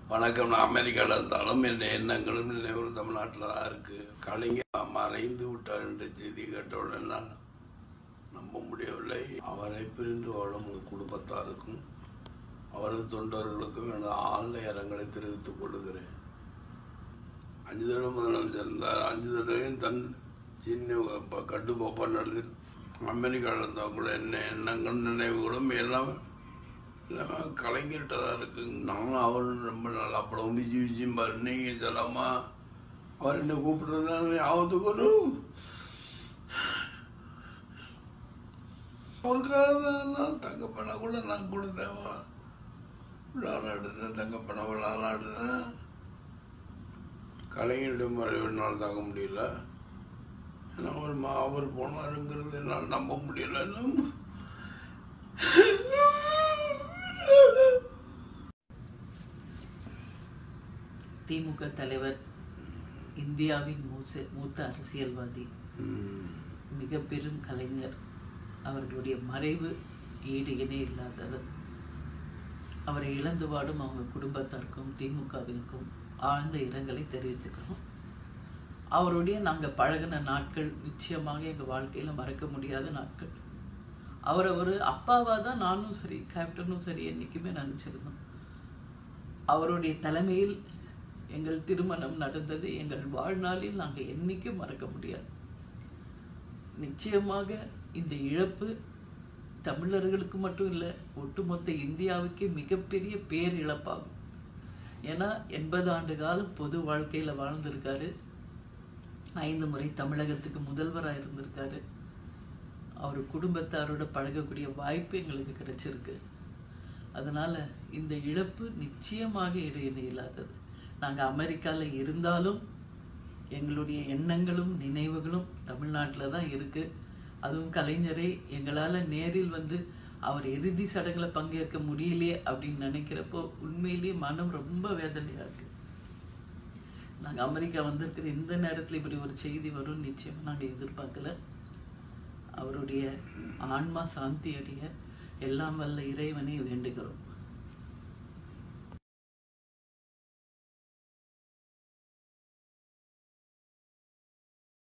வணக்கம் நான் அமெரிக்காவில் இருந்தாலும் என் எண்ணங்களும் நினைவுகளும் தமிழ்நாட்டில் தான் இருக்குது கலைஞர் மறைந்து விட்டார் என்ற செய்தி கேட்டவுடன் நான் நம்ப முடியவில்லை அவரை பிரிந்து வாழும் ஒரு குடும்பத்தாருக்கும் அவரது தொண்டர்களுக்கும் எனது ஆழ்ந்த இரங்கலை தெரிவித்துக் கொள்கிறேன் அஞ்சு தடவை முதலமைச்சர் இருந்தார் அஞ்சு தடவையும் தன் சின்ன ப- கட்டுக்கோப்பாக நடத்தி அமெரிக்காவில் இருந்தால் கூட என்ன எண்ணங்கள் நினைவுகளும் எல்லாம் எல்லாமே கலைஞர்கிட்ட தான் இருக்கு நானும் அவரும் ரொம்ப நல்லா படம் விஜி விஜிம்பார் நீங்கள் சொல்லாமா அவர் என்ன கூப்பிடுறது ஆபத்துக்கு ஒரு அவருக்காக தான் நான் தங்கப்பணை கூட நான் கொடுத்தேன் விழாலாம் எடுத்தேன் தங்கப்பணை விழாலாம் எடுத்தேன் கலைஞருடைய மறைவினால் தாங்க முடியல ஏன்னா அவர் மா அவர் போனாருங்கிறது என்னால் நம்ப முடியல இன்னும் திமுக தலைவர் இந்தியாவின் மூச மூத்த அரசியல்வாதி ம். மிக பெரும் கலைஞர் அவர்களுடைய மறைவு ஈடு இணை இல்லாதது அவரை இழந்து வாடும் அவங்க குடும்பத்தாருக்கும் திமுகவிற்கும் ஆழ்ந்த இரங்கலை தெரிவிச்சுக்கிறோம் அவருடைய நாங்கள் பழகின நாட்கள் நிச்சயமாக எங்கள் வாழ்க்கையில் மறக்க முடியாத நாட்கள் அவரை ஒரு அப்பாவாக தான் நானும் சரி கேப்டனும் சரி என்றைக்குமே நினச்சிருந்தோம் அவருடைய தலைமையில் எங்கள் திருமணம் நடந்தது எங்கள் வாழ்நாளில் நாங்கள் என்னைக்கும் மறக்க முடியாது நிச்சயமாக இந்த இழப்பு தமிழர்களுக்கு மட்டும் இல்லை ஒட்டுமொத்த இந்தியாவுக்கே மிகப்பெரிய பேரிழப்பாகும் ஏன்னா எண்பது ஆண்டு காலம் பொது வாழ்க்கையில் வாழ்ந்திருக்காரு ஐந்து முறை தமிழகத்துக்கு முதல்வராக இருந்திருக்காரு அவர் குடும்பத்தாரோட பழகக்கூடிய வாய்ப்பு எங்களுக்கு கிடைச்சிருக்கு அதனால இந்த இழப்பு நிச்சயமாக இடையினை இல்லாதது நாங்கள் அமெரிக்காவில் இருந்தாலும் எங்களுடைய எண்ணங்களும் நினைவுகளும் தமிழ்நாட்டில் தான் இருக்கு அதுவும் கலைஞரை எங்களால் நேரில் வந்து அவர் இறுதி சடங்கில் பங்கேற்க முடியலையே அப்படின்னு நினைக்கிறப்போ உண்மையிலேயே மனம் ரொம்ப வேதனையாக இருக்கு நாங்கள் அமெரிக்கா வந்திருக்கிற இந்த நேரத்தில் இப்படி ஒரு செய்தி வரும் நிச்சயமாக நாங்கள் எதிர்பார்க்கல அவருடைய ஆன்மா சாந்தி அடைய எல்லாம் வல்ல இறைவனை வேண்டுகிறோம்